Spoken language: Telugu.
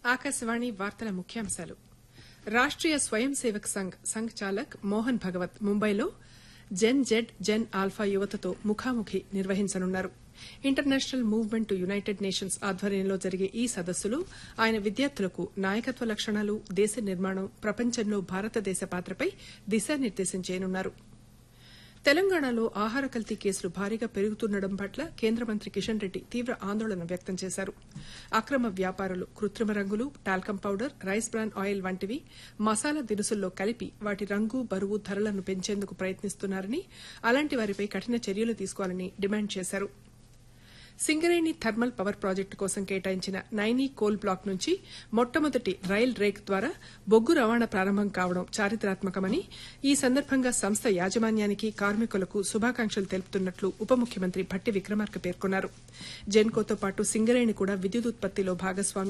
ఆకాశవాణి వార్తల ముఖ్యాంశాలు రాష్ట్రీయ స్వయం సేవక్ సంఘ్ సంఘ్ చాలక్ మోహన్ భగవత్ ముంబైలో జెన్ జెడ్ జెన్ ఆల్ఫా యువతతో ముఖాముఖి నిర్వహించనున్నారు international movement to united nations ఆధ్వర్యంలో జరిగే ఈ సదస్సులో ఆయన విద్యార్థులకు నాయకత్వ లక్షణాలు దేశ నిర్మాణం ప్రపంచంలో భారతదేశ పాత్రపై దిశానిర్దేశం చేయనున్నారు తెలంగాణలో ఆహార కల్తీ కేసులు భారీగా పెరుగుతుండడం పట్ల కేంద్ర మంత్రి కిషన్ రెడ్డి తీవ్ర ఆందోళన వ్యక్తం చేశారు అక్రమ వ్యాపారులు కృత్రిమ రంగులు talcum powder rice bran oil వంటివి మసాలా దినుసుల్లో కలిపి వాటి రంగు బరువు ధరలను పెంచేందుకు ప్రయత్నిస్తున్నారని అలాంటి వారిపై కఠిన చర్యలు తీసుకోవాలని డిమాండ్ చేశారు సింగరేణి థర్మల్ పవర్ ప్రాజెక్టు కోసం కేటాయించిన నైనీ కోల్ బ్లాక్ నుంచి మొట్టమొదటి రైల్ రేక్ ద్వారా బొగ్గు రవాణా ప్రారంభం కావడం చారిత్రాత్మకమని ఈ సందర్భంగా సంస్థ యాజమాన్యానికి కార్మికులకు శుభాకాంక్షలు తెలుపుతున్నట్లు ఉప ముఖ్యమంత్రి భట్టి విక్రమార్క పేర్కొన్నారు జెన్కోతో పాటు సింగరేణి కూడా విద్యుత్ ఉత్పత్తిలో భాగస్వామి